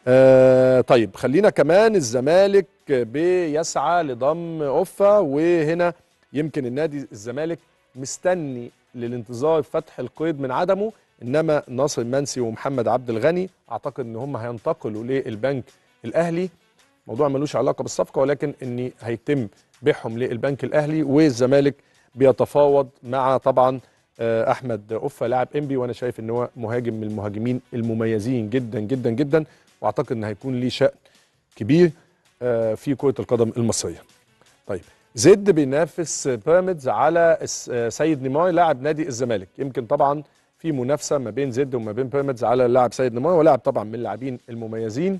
آه طيب خلينا كمان الزمالك بيسعى لضم اوفا وهنا يمكن النادي الزمالك مستني للانتظار فتح القيد من عدمه انما ناصر منسي ومحمد عبد الغني اعتقد ان هم هينتقلوا للبنك الاهلي موضوع ملوش علاقه بالصفقه ولكن ان هيتم بيعهم للبنك الاهلي والزمالك بيتفاوض مع طبعا آه، احمد اوفا لاعب انبي وانا شايف ان هو مهاجم من المهاجمين المميزين جدا جدا جدا واعتقد ان هيكون ليه شأن كبير آه، في كره القدم المصريه. طيب زد بينافس بيراميدز على الس- آه، سيد نيمار لاعب نادي الزمالك يمكن طبعا في منافسه ما بين زد وما بين بيراميدز على اللاعب سيد نيمار ولاعب طبعا من اللاعبين المميزين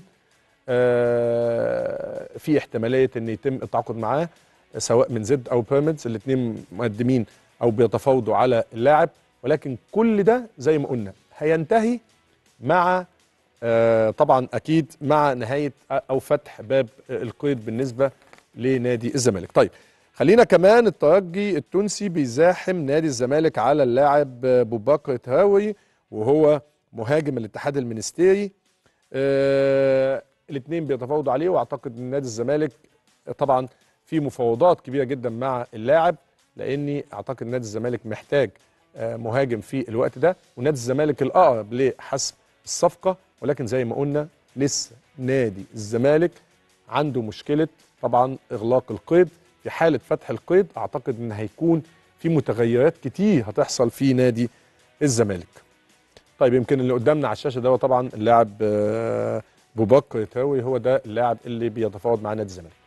آه، في احتماليه ان يتم التعاقد معاه سواء من زد او بيراميدز الاثنين مقدمين او بيتفاوضوا على اللاعب ولكن كل ده زي ما قلنا هينتهي مع آه، طبعا اكيد مع نهايه او فتح باب القيد بالنسبه لنادي الزمالك طيب خلينا كمان الترجي التونسي بيزاحم نادي الزمالك على اللاعب بوبكر تراوري وهو مهاجم الاتحاد المنستيري آه الاثنين بيتفاوضوا عليه واعتقد ان نادي الزمالك طبعا في مفاوضات كبيره جدا مع اللاعب لاني اعتقد نادي الزمالك محتاج آه مهاجم في الوقت ده ونادي الزمالك الاقرب لحسم الصفقه ولكن زي ما قلنا لسه نادي الزمالك عنده مشكله طبعا اغلاق القيد في حاله فتح القيد اعتقد ان هيكون في متغيرات كتير هتحصل في نادي الزمالك طيب يمكن اللي قدامنا على الشاشه ده هو طبعا اللاعب آه، بوبكر تراوي هو ده اللاعب اللي بيتفاوض مع نادي الزمالك